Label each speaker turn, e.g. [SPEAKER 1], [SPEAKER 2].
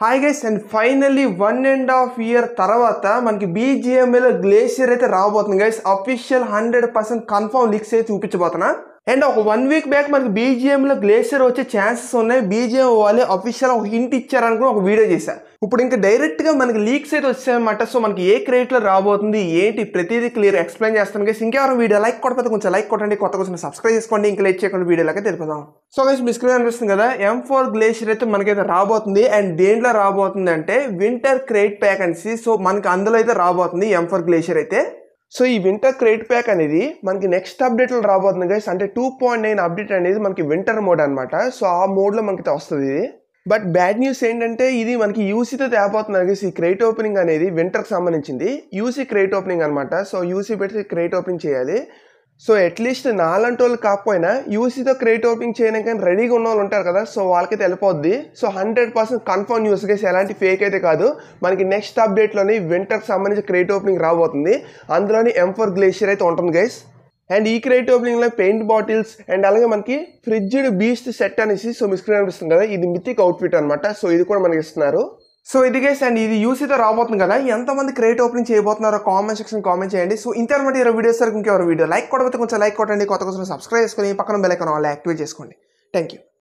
[SPEAKER 1] hi guys and finally one and half year తర్వాత మనకి బీజిఎంఏలో గ్లేషియర్ అయితే రాబోతుంది guys official hundred percent confirm leaks అయితే చూపించబోతున్నా అండ్ ఒక వన్ వీక్ బ్యాక్ మనకి బీజిఎంలో గ్లేషియర్ వచ్చే ఛాన్సెస్ ఉన్నాయి బీజిఎం వాళ్ళే అఫీషియల్ ఒక హింట్ ఇచ్చారని కూడా ఒక వీడియో చేశారు ఇప్పుడు ఇంకా డైరెక్ట్గా మనకి లీక్స్ అయితే వచ్చాయన్నమాట సో మనకి ఏ క్రేట్లో రాబోతుంది ఏంటి ప్రతిదీ క్లియర్ ఎక్స్ప్లెయిన్ చేస్తాను గైస్ ఇంకెవరు వీడియో లైక్ కొట్టకపోతే కొంచెం లైక్ కొట్టండి కొత్త కొంచెం సబ్స్క్రైబ్ చేసుకోండి ఇంకా లైక్ చేయకుండా వీడియోలకి తెలుపుదాం సో గైస్ మీ స్క్రీన్ అనిపిస్తుంది కదా ఎం ఫోర్ గ్లేషియర్ అయితే మనకైతే రాబోతుంది అండ్ దేంట్లో రాబోతుంది అంటే వింటర్ క్రేట్ ప్యాక్ అనేసి సో మనకి అందులో అయితే రాబోతుంది ఎం ఫోర్ గ్లేషియర్ అయితే సో ఈ వింటర్ క్రేట్ ప్యాక్ అనేది మనకి నెక్స్ట్ అప్డేట్లో రాబోతుంది గైస్ అంటే టూ పాయింట్ నైన్ అప్డేట్ అనేది మనకి వింటర్ మోడ్ అనమాట సో ఆ మోడ్లో మనకి వస్తుంది ఇది బట్ బ్యాడ్ న్యూస్ ఏంటంటే ఇది మనకి యూసీతో తేపోతున్నారు గైస్ ఈ క్రేట్ ఓపెనింగ్ అనేది వింటర్కి సంబంధించింది యూసీ క్రేట్ ఓపెనింగ్ అనమాట సో యూసీ పెట్టి క్రేట్ ఓపెనింగ్ చేయాలి సో అట్లీస్ట్ నాలంటి వాళ్ళు కాకపోయినా యూసీతో క్రియేట్ ఓపెనింగ్ చేయడానికి కానీ రెడీగా ఉన్న వాళ్ళు ఉంటారు కదా సో వాళ్ళకైతే వెళ్ళిపోద్ది so hundred percent confirm news guys ఎలాంటి ఫేక్ అయితే కాదు మనకి నెక్స్ట్ అప్డేట్లోని వింటర్కి సంబంధించి క్రియేట్ ఓపెనింగ్ రాబోతుంది అందులోని ఎం ఫోర్ గ్లేషియర్ అయితే ఉంటుంది గైస్ అండ్ ఈ క్రియేట్ ఓపెనింగ్లో పెయింట్ బాటిల్స్ అండ్ అలాగే మనకి ఫ్రిడ్జ్డ్ బీస్ట్ సెట్ అనేసి సో మీ స్క్రీన్ అనిపిస్తుంది కదా ఇది మితిక్ అవుట్ఫిట్ అనమాట సో ఇది కూడా మనకి ఇస్తున్నారు సో ఇది గైస్ అండ్ ఇది యూసీతో రాబోతుంది కదా ఎంతమంది క్రియేట్ ఓపెనింగ్ చేయబోతున్నారో కామెంట్ సెక్షన్ కామెంట్ చేయండి సో ఇంత అనమాట ఇరవై వీడియోస్ వరకు ఇంకెవరు వీడియో లైక్ కొడకపోతే కొంచెం లైక్ కొట్టండి కొత్త కొంచెం సబ్స్క్రైబ్ చేసుకొని పక్కన బెల్ ఐకాన్ వాళ్ళు యాక్టివేట్ చేసుకోండి థ్యాంక్ యూ